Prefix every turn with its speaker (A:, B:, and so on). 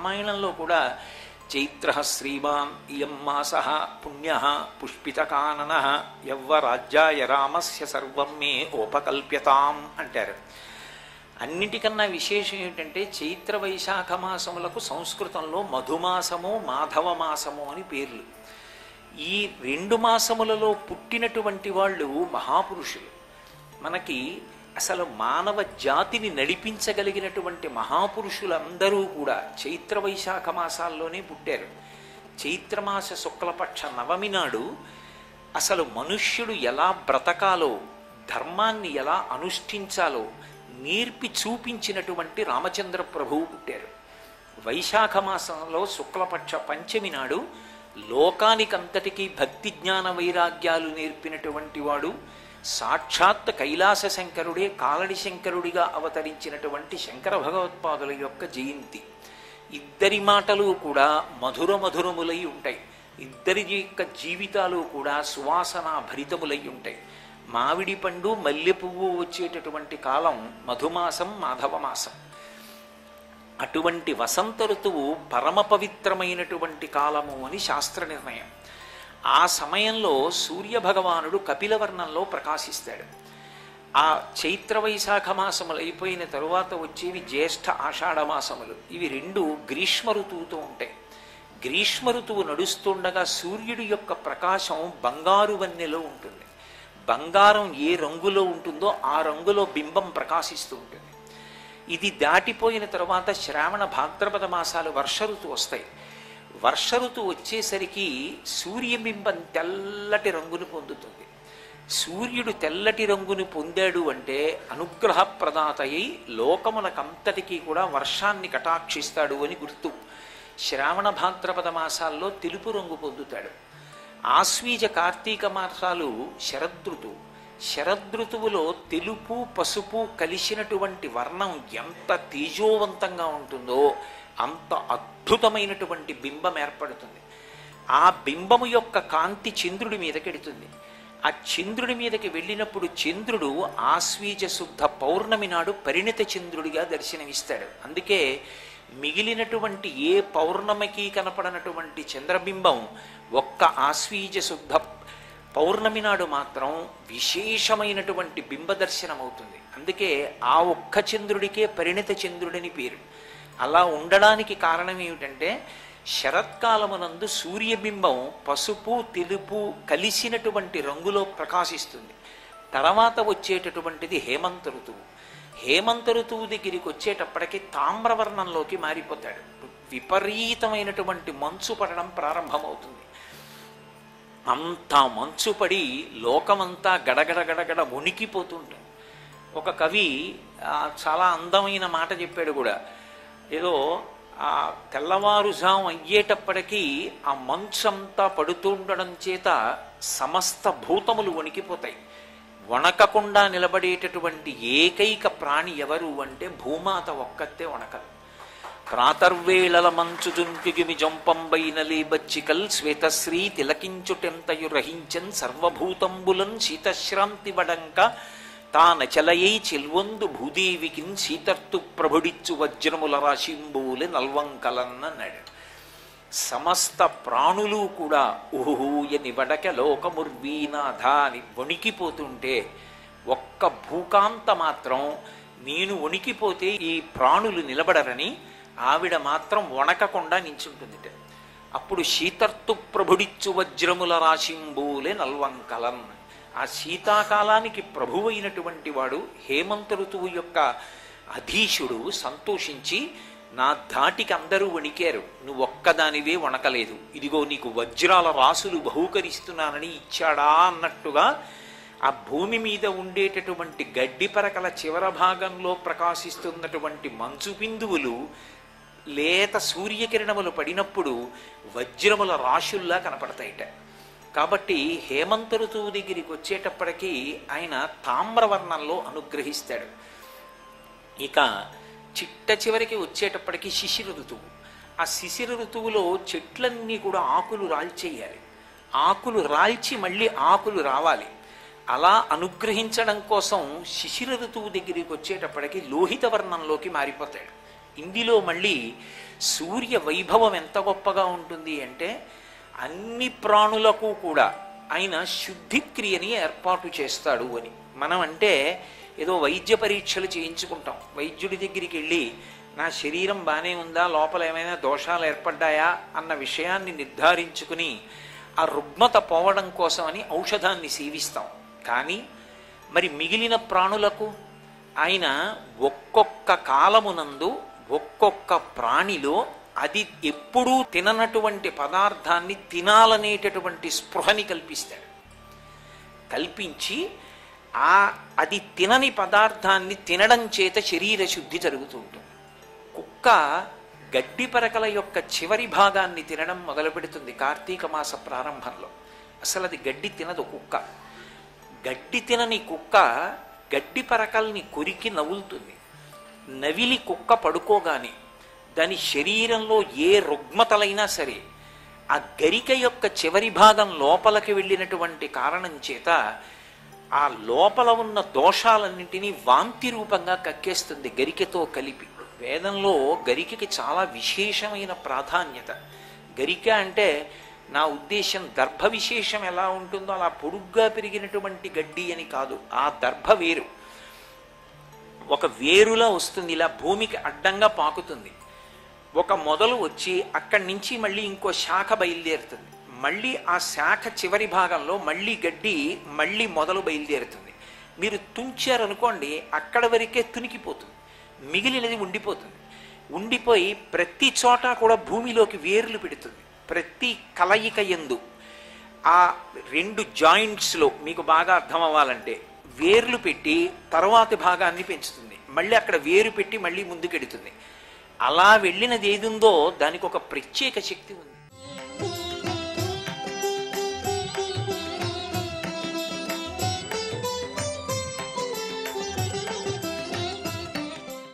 A: రామాయణంలో కూడా చైత్ర శ్రీమాన్ ఇయం మాస పుణ్య పుష్పితకానన యవ్వ రాజ్యాయ రామస్య సర్వం మే ఓపకల్ప్యతాం అంటారు అన్నిటికన్నా విశేషం ఏంటంటే చైత్ర వైశాఖ మాసములకు సంస్కృతంలో మధుమాసము మాధవ మాసము అని పేర్లు ఈ రెండు మాసములలో పుట్టినటువంటి వాళ్ళు మహాపురుషులు మనకి అసలు మానవ జాతిని నడిపించగలిగినటువంటి మహాపురుషులందరూ కూడా చైత్ర వైశాఖ మాసాల్లోనే పుట్టారు చైత్రమాస శుక్లపక్ష నవమి నాడు అసలు మనుష్యుడు ఎలా బ్రతకాలో ధర్మాన్ని ఎలా అనుష్ఠించాలో నేర్పి చూపించినటువంటి రామచంద్ర ప్రభువు పుట్టారు వైశాఖ మాసంలో శుక్లపక్ష పంచమి నాడు లోకానికంతటికీ భక్తి జ్ఞాన వైరాగ్యాలు నేర్పినటువంటి వాడు సాక్షాత్ కైలాస శంకరుడే కాలడి శంకరుడిగా అవతరించినటువంటి శంకర భగవత్పాదుల యొక్క జయంతి ఇద్దరి మాటలు కూడా మధుర మధురములై ఉంటాయి ఇద్దరి యొక్క జీవితాలు కూడా సువాసన భరితములై ఉంటాయి మామిడి పండు మల్లె పువ్వు వచ్చేటటువంటి కాలం మధుమాసం మాధవ మాసం అటువంటి వసంత ఋతువు పరమ పవిత్రమైనటువంటి కాలము అని శాస్త్ర నిర్ణయం ఆ సమయంలో సూర్య భగవానుడు కపిలవర్ణంలో ప్రకాశిస్తాడు ఆ చైత్ర వైశాఖ మాసములు అయిపోయిన తరువాత వచ్చేవి జ్యేష్ఠ ఆషాఢ మాసములు ఇవి రెండు గ్రీష్మ ఋతువుతో ఉంటాయి గ్రీష్మ ఋతువు నడుస్తుండగా సూర్యుడి యొక్క ప్రకాశం బంగారు వన్నెలో ఉంటుంది బంగారం ఏ రంగులో ఉంటుందో ఆ రంగులో బింబం ప్రకాశిస్తూ ఉంటుంది ఇది దాటిపోయిన తరువాత శ్రావణ భాద్రపద మాసాలు వర్ష ఋతువు వస్తాయి వర్ష ఋతువు వచ్చేసరికి సూర్యబింబం తెల్లటి రంగును పొందుతుంది సూర్యుడు తెల్లటి రంగును పొందాడు అంటే అనుగ్రహ ప్రదాతయ్యి లోకమునకంతటికీ కూడా వర్షాన్ని కటాక్షిస్తాడు అని గుర్తు శ్రావణ భాద్రపద మాసాల్లో తెలుపు రంగు పొందుతాడు ఆశ్వీజ కార్తీక మాసాలు శరదృతువు శరదృతువులో తెలుపు పసుపు కలిసినటువంటి వర్ణం ఎంత తేజోవంతంగా ఉంటుందో అంత అద్భుతమైనటువంటి బింబం ఏర్పడుతుంది ఆ బింబము యొక్క కాంతి చంద్రుడి మీదకెడుతుంది ఆ చంద్రుడి మీదకి వెళ్ళినప్పుడు చంద్రుడు ఆశ్వీజ శుద్ధ పౌర్ణమి నాడు పరిణిత చంద్రుడిగా దర్శనమిస్తాడు అందుకే మిగిలినటువంటి ఏ పౌర్ణమికి కనపడనటువంటి చంద్రబింబం ఒక్క ఆశ్వీజ శుద్ధ పౌర్ణమి నాడు మాత్రం విశేషమైనటువంటి బింబ దర్శనం అవుతుంది అందుకే ఆ ఒక్క చంద్రుడికే పరిణిత చంద్రుడని పేరు అలా ఉండడానికి కారణం ఏమిటంటే శరత్కాలమునందు సూర్యబింబం పసుపు తెలుపు కలిసినటువంటి రంగులో ప్రకాశిస్తుంది తర్వాత వచ్చేటటువంటిది హేమంత ఋతువు హేమంత ఋతువు దగ్గరికి వచ్చేటప్పటికి తామ్రవర్ణంలోకి మారిపోతాడు విపరీతమైనటువంటి మంచు పడడం ప్రారంభమవుతుంది అంతా మంచు పడి లోకమంతా గడగడ గడగడ వణికిపోతుంటుంది ఒక కవి ఆ, చాలా అందమైన మాట చెప్పాడు కూడా ఏదో ఆ తెల్లవారుజాము అయ్యేటప్పటికీ ఆ మంచు అంతా పడుతుండడం చేత సమస్త భూతములు వణికిపోతాయి వణకకుండా నిలబడేటటువంటి ఏకైక ప్రాణి ఎవరు అంటే భూమాత ఒక్కతే వణకదు ప్రాతర్వేళల మంచు జుంకిగిమి జంపంబైనలే బచ్చికల్ శ్వేతశ్రీ తిలకించుటెంతయు రహించన్ సర్వభూతంబులన్ శీతశ్రాంతి వడంక తానచలయై చెల్వొందు భూదేవికిన్ శీతర్తు ప్రభుడిచ్చు వజ్రముల రాశింబూలె నల్వంకలన్ అన్నాడు సమస్త ప్రాణులు కూడా ఊహూయ నివడక లోకముర్వీనాథ అని వణికిపోతుంటే ఒక్క భూకాంత మాత్రం నేను వణికిపోతే ఈ ప్రాణులు నిలబడరని ఆవిడ మాత్రం వణకకుండా నించుంటుందిట అప్పుడు శీతర్తు ప్రభుడిచ్చు వజ్రముల రాశింబూలే నల్వంకలం ఆ శీతాకాలానికి ప్రభువైనటువంటి వాడు హేమంత ఋతువు యొక్క అధీశుడు సంతోషించి నా ధాటికి అందరూ వణికారు నువ్వు ఒక్కదానివే వణకలేదు ఇదిగో నీకు వజ్రాల రాసులు బహూకరిస్తున్నానని ఇచ్చాడా అన్నట్టుగా ఆ భూమి మీద ఉండేటటువంటి గడ్డి పరకల చివర భాగంలో ప్రకాశిస్తున్నటువంటి మంచు బిందువులు లేత సూర్యకిరణములు పడినప్పుడు వజ్రముల రాశుల్లా కనపడతాయిట కాబట్టి హేమంత ఋతువు దగ్గరికి వచ్చేటప్పటికీ ఆయన తామ్రవర్ణంలో అనుగ్రహిస్తాడు ఇక చిట్ట చివరికి వచ్చేటప్పటికి శిశిర ఋతువు ఆ శిశిర ఋతువులో చెట్లన్నీ కూడా ఆకులు రాల్చేయాలి ఆకులు రాల్చి మళ్ళీ ఆకులు రావాలి అలా అనుగ్రహించడం కోసం శిశిర ఋతువు దగ్గరికి వచ్చేటప్పటికి లోహిత వర్ణంలోకి మారిపోతాడు ఇందులో మళ్ళీ సూర్య వైభవం ఎంత గొప్పగా ఉంటుంది అంటే అన్ని ప్రాణులకు కూడా ఆయన శుద్ధిక్రియని ఏర్పాటు చేస్తాడు అని మనం అంటే ఏదో వైద్య పరీక్షలు చేయించుకుంటాం వైద్యుడి దగ్గరికి వెళ్ళి నా శరీరం బాగానే ఉందా లోపల ఏమైనా దోషాలు ఏర్పడ్డాయా అన్న విషయాన్ని నిర్ధారించుకుని ఆ రుగ్మత పోవడం కోసమని ఔషధాన్ని సేవిస్తాం కానీ మరి మిగిలిన ప్రాణులకు ఆయన ఒక్కొక్క కాలమునందు ఒక్కొక్క ప్రాణిలో అది ఎప్పుడూ తిననటువంటి పదార్థాన్ని తినాలనేటటువంటి స్పృహని కల్పిస్తాడు కల్పించి ఆ అది తినని పదార్థాన్ని తినడం చేత శరీర శుద్ధి జరుగుతూ ఉంటుంది కుక్క గడ్డి పరకల యొక్క చివరి భాగాన్ని తినడం మొదలు పెడుతుంది కార్తీక మాస ప్రారంభంలో అసలు అది గడ్డి తినదు కుక్క గడ్డి తినని కుక్క గడ్డి పరకల్ని కొరికి నవ్వులుతుంది నవిలి కుక్క పడుకోగానే దాని శరీరంలో ఏ రుగ్మతలైనా సరే ఆ గరిక యొక్క చివరి భాగం లోపలికి వెళ్ళినటువంటి కారణం చేత ఆ లోపల ఉన్న దోషాలన్నింటినీ వాంతి రూపంగా కక్కేస్తుంది గరికతో కలిపి వేదంలో గరికకి చాలా విశేషమైన ప్రాధాన్యత గరిక అంటే నా ఉద్దేశం దర్భ విశేషం ఎలా ఉంటుందో అలా పొడుగ్గా పెరిగినటువంటి గడ్డి అని కాదు ఆ దర్భ వేరు ఒక వేరులా వస్తుంది ఇలా భూమికి అడ్డంగా పాకుతుంది ఒక మొదలు వచ్చి అక్కడి నుంచి మళ్ళీ ఇంకో శాఖ బయలుదేరుతుంది మళ్ళీ ఆ శాఖ చివరి భాగంలో మళ్ళీ గడ్డి మళ్ళీ మొదలు బయలుదేరుతుంది మీరు తుంచారనుకోండి అక్కడ వరకే తునికిపోతుంది మిగిలినది ఉండిపోతుంది ఉండిపోయి ప్రతి చోట కూడా భూమిలోకి వేర్లు పెడుతుంది ప్రతి కలయిక ఎందు ఆ రెండు జాయింట్స్లో మీకు బాగా అర్థం అవ్వాలంటే వేర్లు పెట్టి తర్వాతి భాగాన్ని పెంచుతుంది మళ్ళీ అక్కడ వేరు పెట్టి మళ్ళీ ముందుకెడుతుంది అలా వెళ్ళినది ఏదుందో దానికి ఒక ప్రత్యేక శక్తి ఉంది